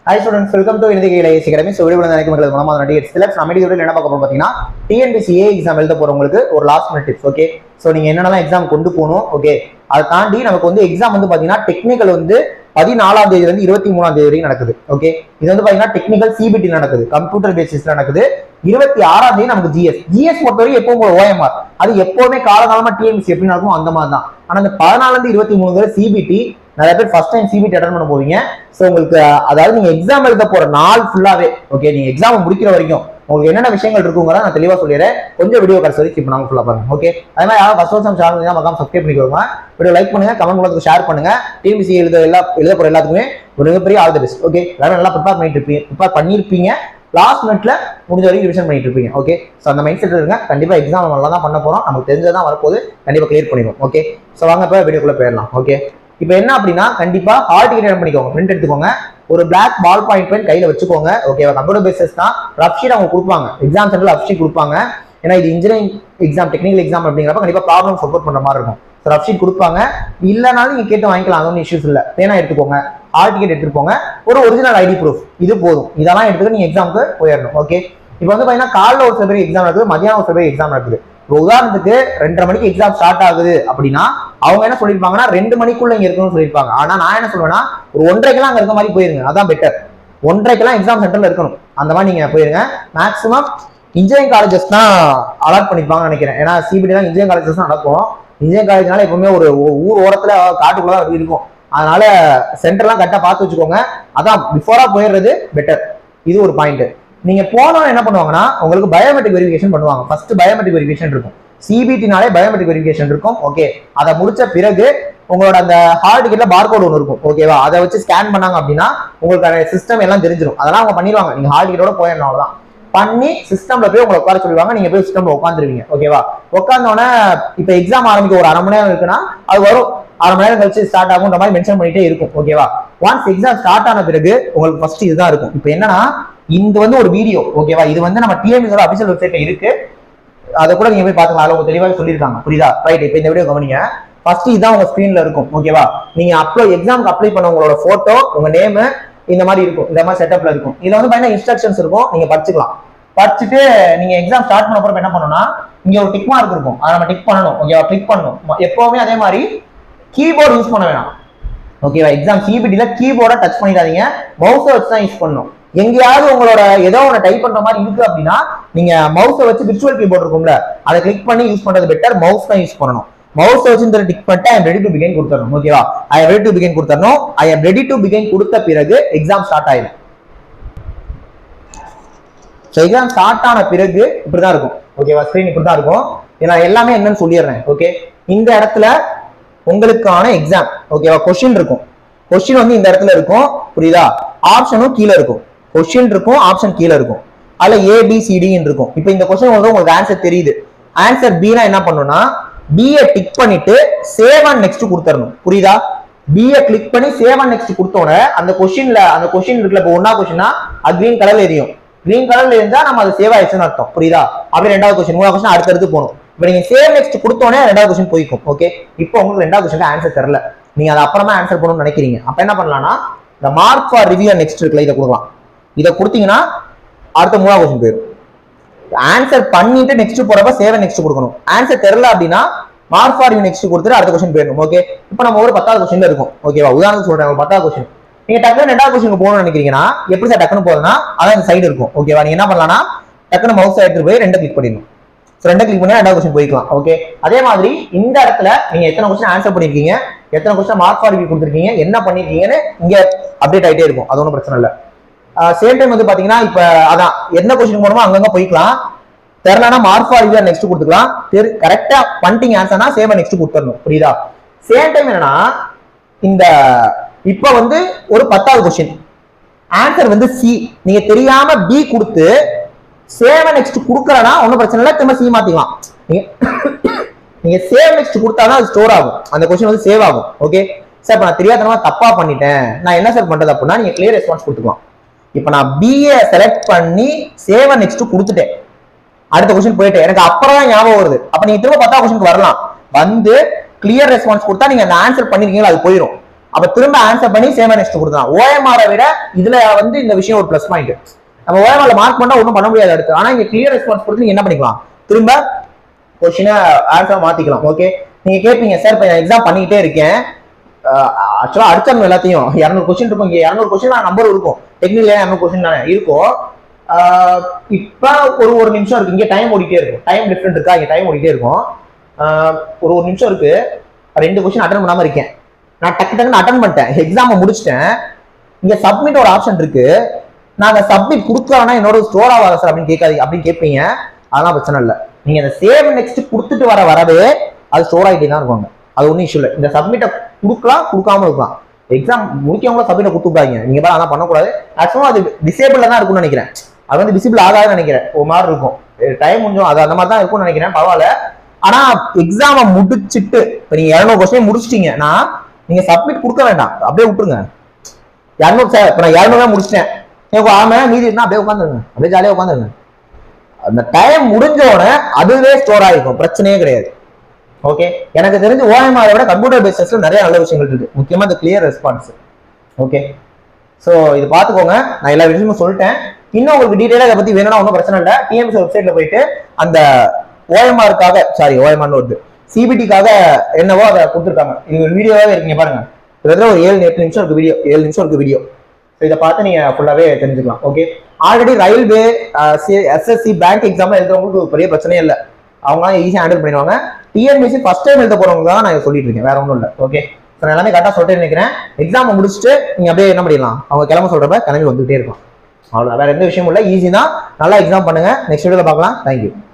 hi students welcome to இந்திய IS academy so video நினைக்கும் மக்கள் மூலமாக நடிகர் சிலப்ஸ் நம்ம வீடியோவில் என்ன பார்க்க போறோம் பார்த்தீங்கன்னா டிஎன்பிசி ஏ எக்ஸாம் எழுத போறவங்களுக்கு ஒரு last minute tips okay so நீங்க என்னென்னலாம் எக்ஸாம் கொண்டு போகணும் ஓகே அதை தாண்டி நமக்கு வந்து எக்ஸாம் வந்து பார்த்தீங்கன்னா டெக்னிக்கல் வந்து பதினாலாம் தேதியில இருந்து இருபத்தி மூணாம் தேதி வரைக்கும் நடக்குது ஓகே இது வந்து பார்த்தீங்கன்னா டெக்னிக்கல் சிபிடி நடக்குது கம்ப்யூட்டர் பேசிஸ்ல நடக்குது இருபத்தி ஆறாம் தேதி நமக்கு ஜிஎஸ் ஜிஎஸ் பொறுத்தவரைக்கும் எப்பவும் போல ஓஎம்ஆர் அது எப்பவுமே காலகாலமா டிஎன்பிசி எப்படி நடக்கும் அந்த மாதிரி தான் ஆனா இந்த பதினாலுல இருந்து இருபத்தி மூணு வரை சிபிடி நிறைய பேர் ஃபர்ஸ்ட் டைம் சிபிடி அட்டன் பண்ண போவீங்க ஸோ உங்களுக்கு அஹ், அதாவது நீங்க எக்ஸாம் எழுத போற நாள் ஃபுல்லாவே ஓகே நீங்க எக்ஸாம் முடிக்கிற வரைக்கும் உங்களுக்கு என்னென்ன விஷயங்கள் இருக்குங்கிறத நான் தெளிவா சொல்லிடுறேன் கொஞ்சம் வீடியோ கடைசி வரைக்கும் இப்போ நாங்கள் ஃபுல்லாக பாருங்க ஓகே அதே மாதிரி யாரும் ஃபர்ஸ்ட் வருஷம் சேனல் தான் மக்காம சப்ஸ்கிரைப் பண்ணிக்கோங்க வீடியோ லைக் பண்ணுங்க கமெண்ட் மூலத்துக்கு ஷேர் பண்ணுங்க டிஎம்பிசி எழுத எல்லா எழுத போற எல்லாத்துக்குமே ஒரு மிகப்பெரிய ஆல் தி பெஸ்ட் ஓகே எல்லாரும் நல்லா ப்ரிப்பேர் பண்ணிட்டு இருப்பீங்க ப்ரிப்பேர் பண்ணியிருப்பீங்க லாஸ்ட் மினிட்ல முடிஞ்ச வரைக்கும் ரிவிஷன் பண்ணிட்டு இருப்பீங்க ஓகே ஸோ அந்த மைண்ட் செட் இருங்க கண்டிப்பா எக்ஸாம் நல்லா தான் பண்ண போறோம் நமக்கு தெரிஞ்சதான் வரப்போகுது கண்டிப்பா கிளியர் பண்ணிடுவோம் ஓகே ஸோ வாங்க இப்போ வீடியோக்குள்ள போயிடலாம் ஓகே இப்போ என்ன அப்படின்னா கண்டிப்பா ஹால் டிக்கெட் என்ன பண்ணிக்கோங்க பிரிண்ட் எடுத்துக்கோங்க ஒரு பிளாக் பால் பாயிண்ட் பென் கையில வச்சுக்கோங்க ஓகேவா கம்ப்யூட்டர் பேசஸ் தான் ரஃப் ஷீட் அவங்க கொடுப்பாங்க எக்ஸாம் சென்டர்ல ரஃப் ஷீட் கொடுப்பாங்க ஏன்னா இது இன்ஜினியரிங் எக்ஸாம் டெக்னிக்கல் எக்ஸாம் அப்படிங்கிறப்ப கண்டிப்பா ப்ராப்ளம் சப்போர்ட் பண்ற மாதிரி இருக்கும் ஸோ ரஃப் ஷீட் கொடுப்பாங்க இல்லைனாலும் நீங்க கேட்டு வாங்கிக்கலாம் அது ஒன்றும் இஷ்யூஸ் இல்லை பேனா எடுத்துக்கோங்க ஹால் டிக்கெட் எடுத்துட்டு போங்க ஒரு ஒரிஜினல் ஐடி ப்ரூஃப் இது போதும் இதெல்லாம் எடுத்துட்டு நீங்க எக்ஸாமுக்கு போயிடணும் ஓகே இப்போ வந்து பாத்தீங்கன்னா காலைல ஒரு சில பேருக்கு எக்ஸாம் நடக்குது மதியானம் ஒரு சில பேருக்கு எக்ஸாம் நடக்குது இப்போ உதாரணத்துக்கு ரெண்டரை மணிக்கு எக்ஸாம் ஸ்டார்ட் ஆகுது அப்படின்னா அவங்க என்ன சொல்லியிருப்பாங்கன்னா ரெண்டு மணிக்குள்ள இங்க இருக்கணும்னு சொல்லியிருப்பாங்க ஆனா நான் என்ன சொல்லுவேன்னா ஒரு ஒன்றரைக்கெல்லாம் அங்க இருக்க மாதிரி போயிருங்க அதான் பெட்டர் ஒன்றரைக்கெல்லாம் எக்ஸாம் சென்டர்ல இருக்கணும் அந்த மாதிரி நீங்க போயிருங்க மேக்ஸிமம் இன்ஜினியரிங் காலேஜஸ் தான் அலாட் பண்ணிப்பாங்கன்னு நினைக்கிறேன் ஏன்னா சிபிடி தான் இன்ஜினியரிங் காலேஜஸ் தான் நடக்கும் இன்ஜினியரிங் காலேஜ்னால எப்பவுமே ஒரு ஊ- ஊர் ஓரத்துல காட்டுக்குள்ள தான் இருக்கும் அதனால சென்டர்லாம் கரெக்டாக பார்த்து வச்சுக்கோங்க அதான் பிஃபோரா போயிடுறது பெட்டர் இது ஒரு பாயிண்ட் நீங்க போனோம் என்ன பண்ணுவாங்கன்னா உங்களுக்கு பயோமெட்ரிக் வெரிஃபிகேஷன் பண்ணுவாங்க ஃபர்ஸ்ட் பயோமெட்ரிக் வெரிஃபிகேஷன் இருக்கும் சிபிடினாலே பயோமெட்ரிக் வெரிஃபிகேஷன் இருக்கும் ஓகே அதை முடிச்ச பிறகு உங்களோட அந்த ஹால் டிக்கெட்ல பார்கோட் ஒன்று இருக்கும் ஓகேவா அதை வச்சு ஸ்கேன் பண்ணாங்க அப்படின்னா உங்களுக்கு சிஸ்டம் எல்லாம் தெரிஞ்சிடும் அதெல்லாம் அவங்க பண்ணிடுவாங்க நீங்க ஹால் டிக்கெட்டோட போயிடணும் அவ்வளவுதான் பண்ணி சிஸ்டம்ல போய் உங்களை உட்கார சொல்லுவாங்க நீங்க போய் சிஸ்டம்ல உட்காந்துருவீங்க ஓகேவா உட்காந்தோடனே இப்ப எக்ஸாம் ஆரம்பிக்க ஒரு அரை மணி நேரம் இருக்குன்னா அது வரும் அரை மணி நேரம் கழிச்சு ஸ்டார்ட் ஆகுன்ற மாதிரி மென்ஷன் பண்ணிட்டே இருக்கும் ஓகேவா ஒன்ஸ் எக்ஸாம் ஸ்டார்ட் ஆன பிறகு உங்களுக்கு ஃபர்ஸ்ட் இதுதான் இருக்கும் இப்போ என்னன்னா இது வந்து ஒரு வீடியோ ஓகேவா இது வந்து நம்ம டிஎம்எஸோட அபிஷியல் வெப்சைட்ல இருக்கு அதை கூட நீங்க போய் பாத்துக்கலாம் அதுல அவங்க தெளிவாக சொல்லியிருக்காங்க புரியுதா ரைட் இப்போ இந்த வீடியோ கவனிங்க ஃபர்ஸ்ட் இதுதான் உங்க ஸ்கிரீன்ல இருக்கும் ஓகேவா நீங்க அப்ளை எக்ஸாம்க்கு அப்ளை பண்ண உங்களோட போட்டோ உங்க நேம் இந்த மாதிரி இருக்கும் இந்த மாதிரி செட்டப்ல இருக்கும் இதுல வந்து பாத்தீங்கன்னா இன்ஸ்ட்ரக்ஷன்ஸ் இருக்கும் நீங்க படிச்சுக்கலாம் படிச்சுட்டு நீங்க எக்ஸாம் ஸ்டார்ட் பண்ண போறப்ப என்ன பண்ணணும்னா இங்க ஒரு டிக் மார்க் இருக்கும் அதை நம்ம டிக் பண்ணணும் ஓகேவா கிளிக் பண்ணணும் ம- எப்பவுமே அதே மாதிரி கீபோர்டு யூஸ் பண்ண வேணாம் ஓகேவா எக்ஸாம் சிபிடில கீபோர்டை டச் பண்ணிடாதீங்க மவுஸை வச்சு தான் யூஸ் பண்ணணும் எங்கேயாவது உங்களோட ஏதோ ஒன்று டைப் பண்ற மாதிரி இருக்கு அப்படின்னா நீங்க மவுஸை வச்சு விர்ச்சுவல் கீபோர்டு இருக்கும்ல அதை கிளிக் பண்ணி யூஸ் பண்றது பெட்டர் மவுஸ் தான் யூஸ் பண்ணணும் மவுஸ் வச்சு இந்த டிக் பண்ணிட்டு ஐ ரெடி டு பிகைன் கொடுத்துடணும் ஓகேவா ஐ ரெடி டு பிகைன் கொடுத்துடணும் I am ready to begin கொடுத்த பிறகு எக்ஸாம் ஸ்டார்ட் ஆயிடும் ஸோ எக்ஸாம் ஸ்டார்ட் ஆன பிறகு இப்படிதான் இருக்கும் ஓகேவா ஸ்க்ரீன் இப்படி தான் இருக்கும் இதை நான் எல்லாமே என்னன்னு சொல்லிடுறேன் ஓகே இந்த இடத்துல உங்களுக்கான எக்ஸாம் ஓகேவா கொஸ்டின் இருக்கும் கொஸ்டின் வந்து இந்த இடத்துல இருக்கும் புரியுதா ஆப்ஷனும் கீழே இருக்கும் கொஸ்டின் இருக்கும் ஆப்ஷன் கீழே இருக்கும் அதுல ஏபிசிடின்னு இருக்கும் இப்போ இந்த கொஸ்டின் வந்து உங்களுக்கு ஆன்சர் தெரியுது ஆன்சர் பினா என்ன பண்ணணும்னா பியை டிக் பண்ணிட்டு சேவ் அண்ட் நெக்ஸ்ட் கொடுத்துடணும் புரியுதா பிஏ கிளிக் பண்ணி சேவ் அண்ட் நெக்ஸ்ட் கொடுத்தோட அந்த கொஸ்டின்ல அந்த கொஸ்டின் இருக்குல்ல இப்போ ஒன்னா கொஸ்டினா அது கிரீன் கலர்ல எரியும் கிரீன் கலர்ல இருந்தா நம்ம அது சேவ் ஆயிடுச்சுன்னு அர்த்தம் புரியுதா அப்படியே ரெண்டாவது கொஸ்டின் மூணாவது கொஸ்டின் அடுத்தடுத்து போகணும் இப்போ நீங்க சேவ் நெக்ஸ்ட் கொடுத்தோடனே ரெண்டாவது கொஸ்டின் போய்க்கும் ஓகே இப்போ உங்களுக்கு ரெண்டாவது கொஸ்டின் ஆன்சர் தெரியல நீங்க அதை அப்புறமா ஆன்சர் பண்ணணும்னு நினைக்கிறீங்க அப்ப என்ன பண்ணலாம்னா இந்த மார்க் ஃபார் ரிவ்யூ நெக்ஸ்ட் இருக்குல்ல இதை கொடுக்கலாம் இதை கொடுத்தீங்கன்னா அடுத்த மூணாவது கொஸ்டின் போயிடும் ஆன்சர் பண்ணிட்டு நெக்ஸ்ட் போறப்ப சேவ நெக்ஸ்ட் கொடுக்கணும் ஆன்சர் தெரியல அப்படின்னா மார்க் ஃபார் யூ நெக்ஸ்ட் கொடுத்துட்டு அடுத்த கொஸ்டின் போயிடணும் ஓகே இப்போ நம்ம ஒரு பத்தாவது கொஸ்டின்ல இருக்கும் ஓகேவா உதாரணத்துக்கு சொல்றேன் ஒரு பத்தாவது கொஸ்டின் நீங்க டக்குனு ரெண்டாவது கொஸ்டின் போகணும்னு நினைக்கிறீங்கன்னா எப்படி சார் டக்குனு போகுதுன்னா அதான் இந்த சைடு இருக்கும் ஓகேவா நீங்க என்ன பண்ணலாம்னா டக்குனு மவுஸ் எடுத்துட்டு போய் ரெண்டு கிளிக் பண்ணிடணும் ஸோ ரெண்டு கிளிக் பண்ணி ரெண்டாவது கொஸ்டின் போய்க்கலாம் ஓகே அதே மாதிரி இந்த இடத்துல நீங்க எத்தனை கொஸ்டின் ஆன்சர் பண்ணிருக்கீங்க எத்தனை கொஸ்டின் மார்க் ஃபார் ரிவ்யூ கொடுத்துருக்கீங்க என்ன பண்ணிருக்கீங்கன்னு இங்க அப்டேட் ஆயிட்டே இருக்கும் அது ஒன்றும் பிரச்சனை இல்லை சேம் டைம் வந்து பாத்தீங்கன்னா இப்ப அதான் என்ன கொஸ்டின் போனோமோ அங்கங்க போய்க்கலாம் தெரியலனா மார்க் ஃபார் ரிவ்யூ நெக்ஸ்ட் கொடுத்துக்கலாம் தெரி கரெக்டா பண்ணிட்டீங்க ஆன்சர்னா சேவ நெக்ஸ்ட் கொடுத்துடணும் புரியுதா சேம் டைம் என்னன்னா இந்த இப்ப வந்து ஒரு பத்தாவது கொஸ்டின் ஆன்சர் வந்து சி நீங்க தெரியாம பி கொடுத்து சேவ நெக்ஸ்ட் கொடுக்கலனா ஒன்றும் பிரச்சனை இல்லை திரும்ப சி மாத்திக்கலாம் நீங்க நீங்க சேவ் நெக்ஸ்ட் கொடுத்தாதான் அது ஸ்டோர் ஆகும் அந்த கொஸ்டின் வந்து சேவ் ஆகும் ஓகே சார் இப்போ நான் தெரியாதனமா தப்பா பண்ணிட்டேன் நான் என்ன சார் பண்றது அப்படின்னா நீங்க கிளியர் ரெஸ்பான்ஸ் கொடுத்துக்கலாம் இப்போ நான் பிஏ செலக்ட் பண்ணி சேவ நெக்ஸ்ட் கொடுத்துட்டேன் அடுத்த கொஸ்டின் போயிட்டு எனக்கு அப்புறம் தான் ஞாபகம் வருது அப்ப நீங்க திரும்ப பத்தாம் கொஸ்டினுக்கு வரலாம் வந்து கிளியர் ரெஸ்பான்ஸ் கொடுத்தா நீங்க அந்த ஆன்சர் பண்ணிருக்கீங்களா அது போயிடும் அப்ப திரும்ப ஆன்சர் பண்ணி சேம் நெக்ஸ்ட் கொடுத்தான் ஓஎம்ஆரை விட இதுல வந்து இந்த விஷயம் ஒரு ப்ளஸ் பாயிண்ட் நம்ம ஓஎம்ஆர்ல மார்க் பண்ணா ஒன்றும் பண்ண முடியாது அடுத்து ஆனா இங்க கிளியர் ரெஸ்பான்ஸ் கொடுத்து நீங்க என்ன பண்ணிக்கலாம் திரும்ப கொஸ்டினை ஆன்சர் மாத்திக்கலாம் ஓகே நீங்க கேட்பீங்க சார் இப்போ எக்ஸாம் பண்ணிக்கிட்டே இருக்கேன் ஆக்சுவலா அடிச்சிடணும் எல்லாத்தையும் இரநூறு கொஸ்டின் இருக்கும் இங்க இரநூறு கொஸ்டின் நம்பர் இருக்கும் டெக்னிக்கல இரநூறு கொஸ்டின் தானே இருக்கும் ஆஹ் இப்ப ஒரு ஒரு நிமிஷம் இருக்கு இங்க டைம் ஓடிட்டே இருக்கும் டைம் டிஃப்ரெண்ட் இருக்கா இங்க டைம் ஓடிட்டே இருக்கும் ஆஹ் ஒரு ஒரு நிமிஷம் இருக்கு ரெண்டு கொஸ்டின் அட்டன் பண்ணாம இருக்கேன் நான் டக்கு டக்குன்னு அட்டன் பண்ணிட்டேன் எக்ஸாமை முடிச்சிட்டேன் இங்க சப்மிட் ஒரு ஆப்ஷன் இருக்கு நாங்க சப்மிட் கொடுக்கலன்னா என்னோட ஸ்டோர் ஆகாத சார் அப்படின்னு கேட்காதீங்க அப்படின்னு கேட்பீங்க அதெல்லாம் பிரச்சனை இல்லை நீங்க இந்த சேவ் நெக்ஸ்ட் கொடுத்துட்டு வர வரவே அது ஸ்டோர் ஆகிட்டே தான் இருக்குவாங்க அது ஒன்றும் இஷ்யூ இல்லை இந்த சப்மிட்டை கொடுக்கலாம் கொடுக்காம இருக்கலாம் எக்ஸாம் முடிக்கவங்கள சப்மிட்டை கொடுத்துட்டாங்க நீங்க பாரு அதெல்லாம் பண்ணக்கூடாது மேக்ஸிமம் அது டிசேபிள் தான் இருக்கும்னு நினைக்கிறேன் அது வந்து விசிபிள் ஆகாதுன்னு நினைக்கிறேன் ஒரு மாதிரி இருக்கும் டைம் கொஞ்சம் அது அந்த மாதிரி தான் இருக்கும்னு நினைக்கிறேன் பரவாயில்ல ஆனா எக்ஸாமை முடிச்சிட்டு இப்போ நீங்க இரநூறு கொஸ்டின் முடிச்சிட்டீங்கன்னா நீங்க சப்மிட் கொடுக்க வேண்டாம் அப்படியே விட்டுருங்க இரநூறு சார் இப்போ நான் இரநூறுவா முடிச்சிட்டேன் எனக்கு ஆறு மணி நேரம் மீதி இருந்தா அப்படியே உட்காந்துருங்க அப்படியே ஜாலியாக உட்காந்துருங்க அந்த டைம் முடிஞ்ச உடனே அதுவே ஸ்டோர் ஆகிருக்கும் பிரச்சனையே கிடையாது ஓகே எனக்கு தெரிஞ்சு ஓஎம்ஆரை விட கம்ப்யூட்டர் பேசஸ்ல நிறைய நல்ல விஷயங்கள் இருக்கு முக்கியமா இந்த கிளியர் ரெஸ்பான்ஸ் ஓகே ஸோ இது பார்த்துக்கோங்க நான் எல்லா விஷயமும் சொல்லிட்டேன் இன்னும் உங்களுக்கு டீட்டெயிலாக இதை பத்தி வேணும்னா ஒன்றும் பிரச்சனை இல்லை டிஎம்சி வெப்சைட்ல போயிட்டு அந்த ஓஎம்ஆருக்காக சாரி ஓஎம்ஆர்னு வருது சிபிடிக்காக என்னவோ அதை கொடுத்துருக்காங்க இது ஒரு வீடியோவாகவே இருக்கீங்க பாருங்க கிட்டத்தட்ட ஒரு ஏழு எட்டு நிமிஷம் இருக்கு வீடியோ ஏழு நிமிஷம் இருக்கு வீடியோ ஸோ இதை பார்த்து நீங்க ஃபுல்லாவே தெரிஞ்சுக்கலாம் okay already railway SSC bank exam எழுதுறவங்களுக்கு ஒரு பெரிய பிரச்சனையே இல்லை அவங்க ஈஸியாக ஹேண்டில் பண்ணிடுவாங்க டிஎன்பிசி ஃபர்ஸ்ட் டைம் எழுத போறவங்க தான் நான் சொல்லிட்டு இருக்கேன் வேற ஒன்றும் இல்லை ஓகே ஸோ நான் எல்லாமே கரெக்டாக சொல்லிட்டு நினைக்கிறேன் எக்ஸாம் முடிச்சுட்டு நீங்க அப்படியே என்ன பண்ணிடலாம் அவங்க கிளம்ப சொல்றப்ப கிளம்பி வந்துகிட்டே இருக்கும் அவ்வளோதான் வேற எந்த விஷயமும் இல்லை ஈஸி தான் நல்லா எக்ஸாம் பண்ணுங்க நெக்ஸ்ட் வீடியோவில் பார்க்கலாம் தேங்க்யூ